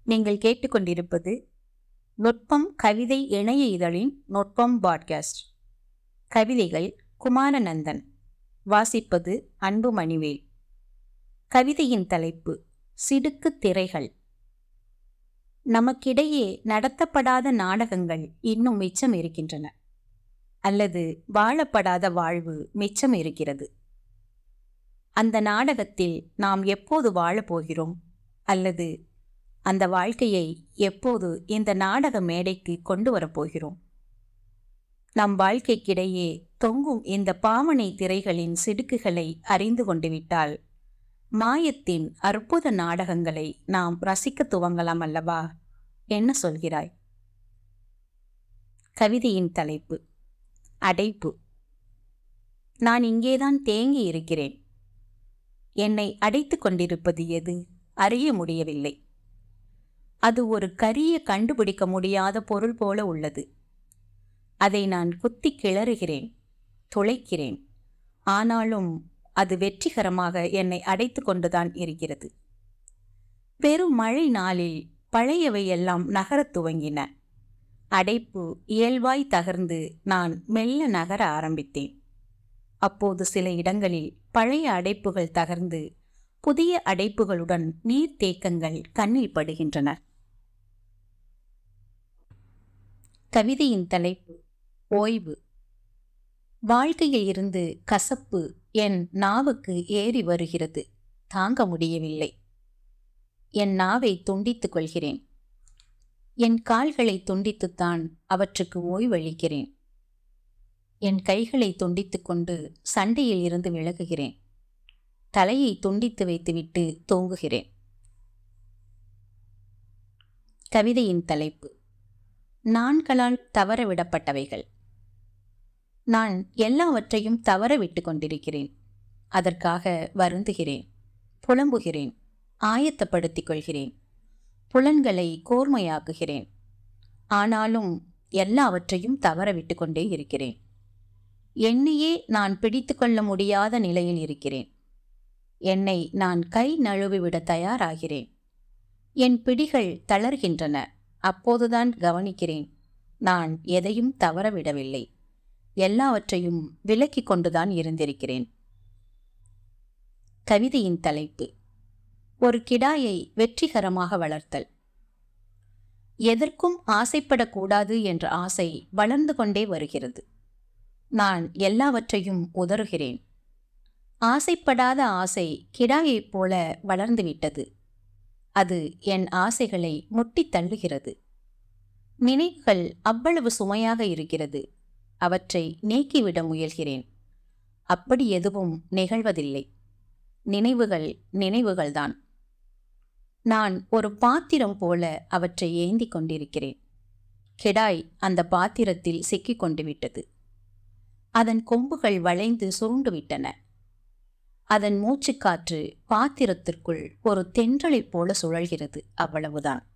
நீங்கள் கேட்டுக்கொண்டிருப்பது நுட்பம் கவிதை இணைய இதழின் நுட்பம் பாட்காஸ்ட் கவிதைகள் குமாரநந்தன் வாசிப்பது அன்பு மணிவேல் கவிதையின் தலைப்பு சிடுக்கு திரைகள் நமக்கிடையே நடத்தப்படாத நாடகங்கள் இன்னும் மிச்சம் இருக்கின்றன அல்லது வாழப்படாத வாழ்வு மிச்சம் இருக்கிறது அந்த நாடகத்தில் நாம் எப்போது வாழப்போகிறோம் அல்லது அந்த வாழ்க்கையை எப்போது இந்த நாடக மேடைக்கு கொண்டு வரப்போகிறோம் நம் வாழ்க்கைக்கிடையே தொங்கும் இந்த பாவனை திரைகளின் சிடுக்குகளை அறிந்து கொண்டு விட்டால் மாயத்தின் அற்புத நாடகங்களை நாம் ரசிக்க துவங்கலாம் அல்லவா என்ன சொல்கிறாய் கவிதையின் தலைப்பு அடைப்பு நான் இங்கேதான் தேங்கி இருக்கிறேன் என்னை அடைத்து கொண்டிருப்பது எது அறிய முடியவில்லை அது ஒரு கரிய கண்டுபிடிக்க முடியாத பொருள் போல உள்ளது அதை நான் குத்தி கிளறுகிறேன் துளைக்கிறேன் ஆனாலும் அது வெற்றிகரமாக என்னை அடைத்து கொண்டுதான் இருக்கிறது பெரும் மழை நாளில் பழையவை எல்லாம் நகரத் துவங்கின அடைப்பு இயல்பாய் தகர்ந்து நான் மெல்ல நகர ஆரம்பித்தேன் அப்போது சில இடங்களில் பழைய அடைப்புகள் தகர்ந்து புதிய அடைப்புகளுடன் நீர்த்தேக்கங்கள் கண்ணில் படுகின்றன கவிதையின் தலைப்பு ஓய்வு வாழ்க்கையில் இருந்து கசப்பு என் நாவுக்கு ஏறி வருகிறது தாங்க முடியவில்லை என் நாவை துண்டித்துக் கொள்கிறேன் என் கால்களை துண்டித்துத்தான் அவற்றுக்கு ஓய்வளிக்கிறேன் என் கைகளை துண்டித்துக் கொண்டு சண்டையில் இருந்து விலகுகிறேன் தலையை துண்டித்து வைத்துவிட்டு தூங்குகிறேன் கவிதையின் தலைப்பு நான்களால் தவற விடப்பட்டவைகள் நான் எல்லாவற்றையும் தவற விட்டு கொண்டிருக்கிறேன் அதற்காக வருந்துகிறேன் புலம்புகிறேன் ஆயத்தப்படுத்திக் கொள்கிறேன் புலன்களை கோர்மையாக்குகிறேன் ஆனாலும் எல்லாவற்றையும் தவற விட்டு கொண்டே இருக்கிறேன் என்னையே நான் பிடித்து கொள்ள முடியாத நிலையில் இருக்கிறேன் என்னை நான் கை நழுவிவிட தயாராகிறேன் என் பிடிகள் தளர்கின்றன அப்போதுதான் கவனிக்கிறேன் நான் எதையும் தவறவிடவில்லை எல்லாவற்றையும் விலக்கிக் கொண்டுதான் இருந்திருக்கிறேன் கவிதையின் தலைப்பு ஒரு கிடாயை வெற்றிகரமாக வளர்த்தல் எதற்கும் ஆசைப்படக்கூடாது என்ற ஆசை வளர்ந்து கொண்டே வருகிறது நான் எல்லாவற்றையும் உதறுகிறேன் ஆசைப்படாத ஆசை கிடாயைப் போல வளர்ந்துவிட்டது அது என் ஆசைகளை முட்டி தள்ளுகிறது நினைவுகள் அவ்வளவு சுமையாக இருக்கிறது அவற்றை நீக்கிவிட முயல்கிறேன் அப்படி எதுவும் நிகழ்வதில்லை நினைவுகள் நினைவுகள்தான் நான் ஒரு பாத்திரம் போல அவற்றை ஏந்தி கொண்டிருக்கிறேன் கெடாய் அந்த பாத்திரத்தில் சிக்கிக் கொண்டு விட்டது அதன் கொம்புகள் வளைந்து சுருண்டு விட்டன அதன் மூச்சுக்காற்று பாத்திரத்திற்குள் ஒரு தென்றலைப் போல சுழல்கிறது அவ்வளவுதான்